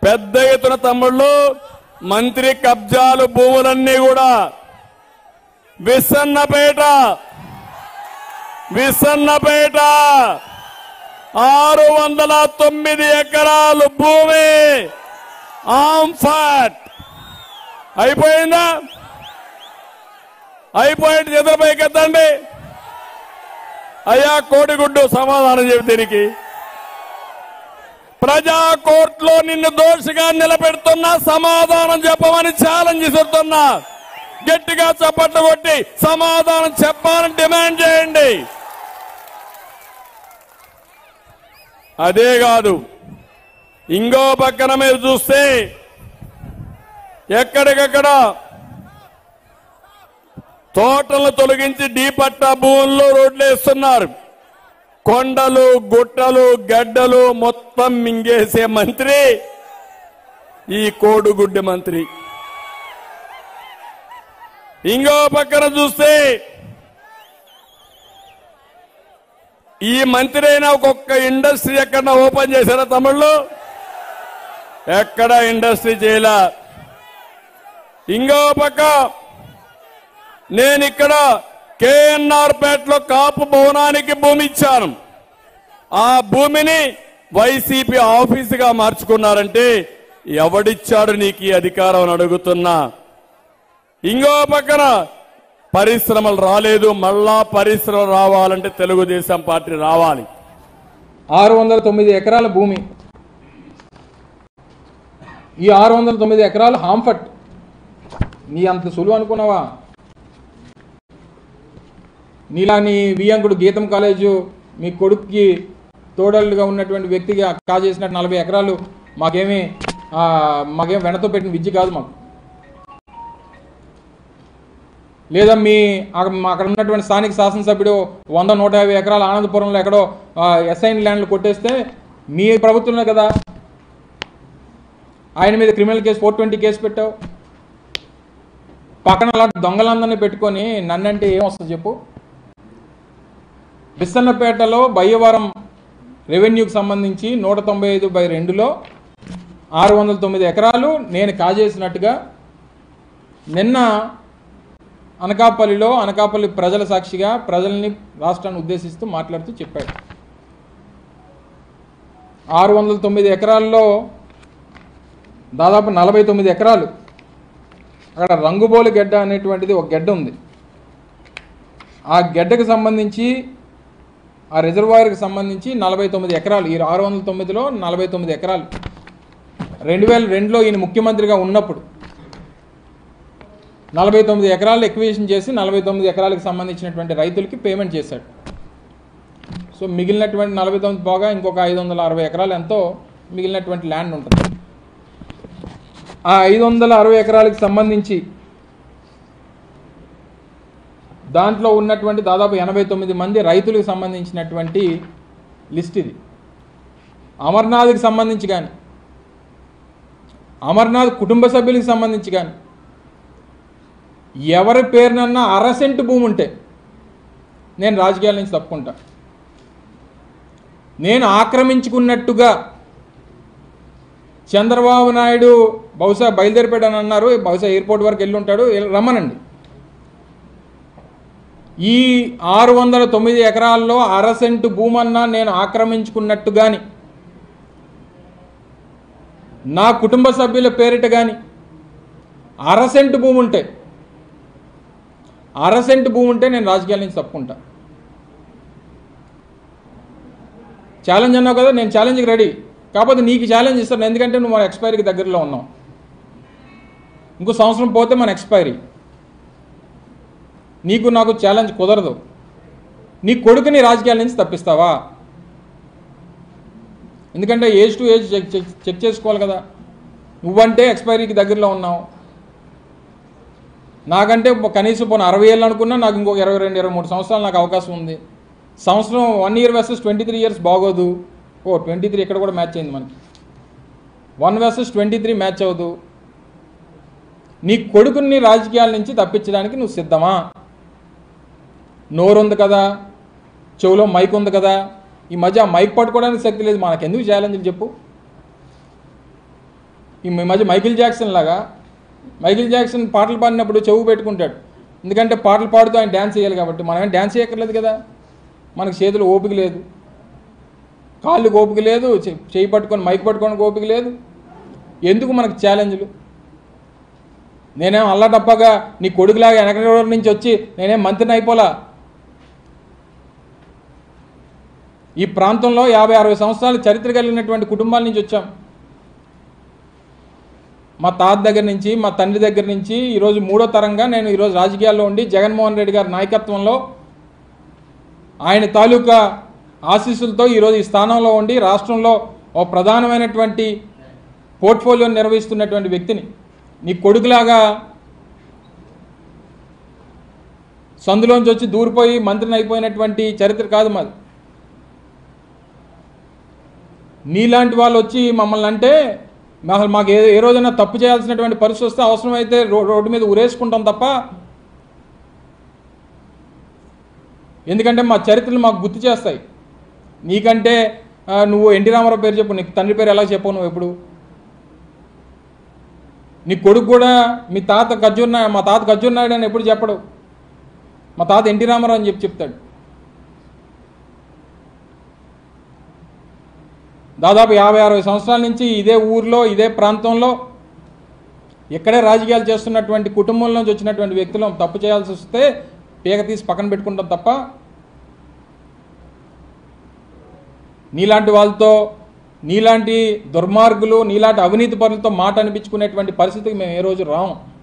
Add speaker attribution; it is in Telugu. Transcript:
Speaker 1: పెద్ద ఎత్తున తమ్ముళ్ళు మంత్రి కబ్జాలు భూములన్నీ కూడా విసన్నపేట విసన్నపేట ఆరు వందల తొమ్మిది ఎకరాలు భూమి ఆంఫాట్ అయిపోయిందా అయిపోయింది చేతులపైకి ఎత్తండి అయ్యా కోడిగుడ్డు సమాధానం చెప్పి దీనికి ప్రజా కోర్టులో నిన్ను దోషిగా నిలబెడుతున్నా సమాధానం చెప్పమని ఛాలెంజ్ చేస్తున్నా గట్టిగా చప్పట్లు కొట్టి సమాధానం చెప్పాలని డిమాండ్ చేయండి అదే కాదు ఇంకో పక్కన మీరు చూస్తే ఎక్కడికక్కడ తోటలను తొలగించి డీ పట్టా భూముల్లో రోడ్లు వేస్తున్నారు కొండలు గుట్టలు గడ్డలు మొత్తం మింగేసే మంత్రి ఈ కోడుగుడ్డి మంత్రి ఇంకో పక్కన చూస్తే ఈ మంత్రి అయినా ఒక్కొక్క ఇండస్ట్రీ ఎక్కడ ఓపెన్ చేశారా తమిళ్ళు ఎక్కడ ఇండస్ట్రీ చేయలా ఇంకో పక్క నేను ఇక్కడ కేఎన్ఆర్ పేటలో కాపు భవనానికి భూమి ఇచ్చాను ఆ భూమిని వైసీపీ ఆఫీసుగా మార్చుకున్నారంటే ఎవడిచ్చాడు నీకు ఈ అధికారం అని అడుగుతున్నా ఇంకో పక్కన పరిశ్రమలు రాలేదు మళ్ళా పరిశ్రమలు రావాలంటే తెలుగుదేశం పార్టీ రావాలి
Speaker 2: ఆరు వందల తొమ్మిది ఎకరాల భూమి ఈ ఆరు వందల తొమ్మిది ఎకరాలు హాంఫట్ నీ అంత సులువు అనుకున్నావా నీలా నీ వియంకుడు గీతం కాలేజు మీ కొడుక్కి తోడళ్ళుగా ఉన్నటువంటి వ్యక్తికి కాజేసినట్టు నలభై ఎకరాలు మాకేమీ ఆ, మాకేం వెనతో పెట్టిన విద్య కాదు మాకు లేదా మీ అక్కడ అక్కడ ఉన్నటువంటి స్థానిక శాసనసభ్యుడు వంద నూట యాభై ఎకరాల ఆనందపురంలో ఎక్కడో ఎస్ఐన్ ల్యాండ్లు కొట్టేస్తే మీ ప్రభుత్వమే కదా ఆయన మీద criminal case four twenty case పెట్టావు పక్కన అలా దొంగలందరినీ పెట్టుకొని నన్నంటే ఏం వస్తుంది చెప్పు బిස්සన్నపేటలో బయ్యవరం రెవెన్యూకి సంబంధించి నూట తొంభై ఐదు బై రెండులో ఆరు వందల తొమ్మిది ఎకరాలు నేను కాజేసినట్టుగా నిన్న అనకాపల్లిలో అనకాపల్లి ప్రజల సాక్షిగా ప్రజల్ని రాష్ట్రాన్ని ఉద్దేశిస్తూ మాట్లాడుతూ చెప్పాడు ఆరు వందల తొమ్మిది ఎకరాల్లో దాదాపు నలభై తొమ్మిది ఎకరాలు అక్కడ రంగుబోలు గెడ్డ అనేటువంటిది ఒక గెడ్డ ఉంది ఆ గెడ్డకు సంబంధించి ఆ రిజర్వాయర్కి సంబంధించి నలభై తొమ్మిది ఎకరాలు ఈ ఆరు వందల తొమ్మిదిలో నలభై తొమ్మిది ఎకరాలు రెండు వేల రెండులో ఈయన ముఖ్యమంత్రిగా ఉన్నప్పుడు నలభై తొమ్మిది ఎకరాలు ఎక్విజిషన్ చేసి నలభై తొమ్మిది ఎకరాలకు సంబంధించినటువంటి రైతులకి పేమెంట్ చేశాడు సో మిగిలినటువంటి నలభై తొమ్మిది పోగా ఇంకొక ఐదు వందల అరవై ఎకరాలు ఎంతో మిగిలినటువంటి ల్యాండ్ ఉంటుంది ఆ ఐదు వందల అరవై ఎకరాలకు సంబంధించి దాంట్లో ఉన్నటువంటి దాదాపు ఎనభై తొమ్మిది మంది రైతులకు సంబంధించినటువంటి లిస్ట్ ఇది అమర్నాథ్కి సంబంధించి కానీ అమర్నాథ్ కుటుంబ సభ్యులకు సంబంధించి కానీ ఎవరి పేరునన్నా అరసెంట్ భూమి ఉంటే నేను రాజకీయాల నుంచి తప్పుకుంటా నేను ఆక్రమించుకున్నట్టుగా చంద్రబాబు నాయుడు బహుశా బయలుదేరిపోయాడని అన్నారు బహుశా ఎయిర్పోర్ట్ వరకు వెళ్ళి ఉంటాడు ఎల్- రమ్మనండి ఈ ఆరు వందల తొమ్మిది ఎకరాల్లో అరసెంటు భూమన్నా నేను ఆక్రమించుకున్నట్టు కానీ నా కుటుంబ సభ్యుల పేరిట కానీ అరసెంటు భూమి ఉంటే అరసెంటు భూమి ఉంటే నేను రాజకీయాల నుంచి తప్పుకుంటా ఛాలెంజ్ అన్నావు కదా నేను ఛాలెంజ్కి రెడీ కాకపోతే నీకు ఛాలెంజ్ ఇస్తాను ఎందుకంటే నువ్వు మన ఎక్స్పైరీకి దగ్గరలో ఉన్నావు ఇంకో సంవత్సరం పోతే మన ఎక్స్పైరీ నీకు నాకు ఛాలెంజ్ కుదరదు నీ కొడుకుని రాజకీయాల నుంచి తప్పిస్తావా ఎందుకంటే age to age check check check చేసుకోవాలి కదా నువ్వంటే ఎక్స్పైరీకి దగ్గరలో ఉన్నావు నాకంటే కనీసం పోనీ అరవై ఏళ్ళు అనుకున్నా నాకు ఇంకొక ఇరవై రెండు ఇరవై మూడు సంవత్సరాలు నాకు అవకాశం ఉంది సంవత్సరం one year versus twenty three years బాగోదు ఓ ట్వంటీ త్రీ ఇక్కడ కూడా మ్యాచ్ అయింది మనకి one versus twenty three match అవ్వదు నీ కొడుకుని రాజకీయాల నుంచి తప్పించడానికి నువ్వు సిద్ధమా నోరు ఉంది కదా చెవులో మైక్ ఉంది కదా ఈ మధ్య ఆ మైక్ పట్టుకోవడానికి శక్తి లేదు మనకెందుకు ఛాలెంజ్లు చెప్పు ఈ మధ్య మైకిల్ జాక్సన్ లాగా మైకిల్ జాక్సన్ పాటలు పాడినప్పుడు చెవు పెట్టుకుంటాడు ఎందుకంటే పాటలు పాడుతూ ఆయన డ్యాన్స్ చేయాలి కాబట్టి మనం ఏం డ్యాన్స్ చేయక్కర్లేదు కదా మనకు చేతులు ఓపిక లేదు కాళ్ళు ఓపిక లేదు చె- చేయి పట్టుకొని మైక్ పట్టుకొని ఓపిక లేదు ఎందుకు మనకు ఛాలెంజ్లు నేనేం అల్లటప్పగా నీ కొడుకులాగా వెనక రోడ్డు నుంచి వచ్చి నేనేం మంత్రిని అయిపోలా ఈ ప్రాంతంలో యాభై అరవై సంవత్సరాల చరిత్ర కలిగినటువంటి కుటుంబాల నుంచి వచ్చాం మా తాత దగ్గర నుంచి మా తండ్రి దగ్గర నుంచి ఈరోజు మూడో తరంగా నేను ఈరోజు రాజకీయాల్లో ఉండి జగన్మోహన్ రెడ్డి గారి నాయకత్వంలో ఆయన తాలూకా ఆశీస్సులతో ఈరోజు ఈ స్థానంలో ఉండి రాష్ట్రంలో ఓ ప్రధానమైనటువంటి పోర్ట్ఫోలియోని నిర్వహిస్తున్నటువంటి వ్యక్తిని నీ కొడుకులాగా సందులోంచి వచ్చి దూరిపోయి మంత్రిని అయిపోయినటువంటి చరిత్ర కాదు మాది నీలాంటి వాళ్ళు వచ్చి మమ్మల్ని అంటే మా- మాకు ఏ ఏ రోజైనా తప్పు చేయాల్సినటువంటి పరిస్థితి వస్తే అవసరమైతే రో రోడ్డు మీద ఉరేసుకుంటాం తప్ప ఎందుకంటే మా చరిత్రలు మాకు గుర్తు చేస్తాయి నీకంటే ఆ, నువ్వు ఎన్టీ రామారావు పేరు చెప్పు నీకు తండ్రి పేరు ఎలా చెప్పవు నువ్వు ఎప్పుడు నీ కొడుకు కూడా మీ తాత గజ్జున్నా మా తాత గజ్జున్నాడు అని ఎప్పుడు చెప్పడు మా తాత ఎన్టీ రామారావు అని చెప్పి చెప్తాడు దాదాపు యాభై అరవై సంవత్సరాల నుంచి ఇదే ఊర్లో ఇదే ప్రాంతంలో ఇక్కడే రాజకీయాలు చేస్తున్నటువంటి కుటుంబం నుంచి వచ్చినటువంటి వ్యక్తులు తప్పు చేయాల్సి వస్తే పీక తీసి పక్కన పెట్టుకుంటాం తప్ప నీలాంటి వాళ్ళతో నీలాంటి దుర్మార్గులు నీలాంటి అవినీతి పరులతో మాట అనిపించుకునేటువంటి పరిస్థితికి మేము ఏ రోజు రాము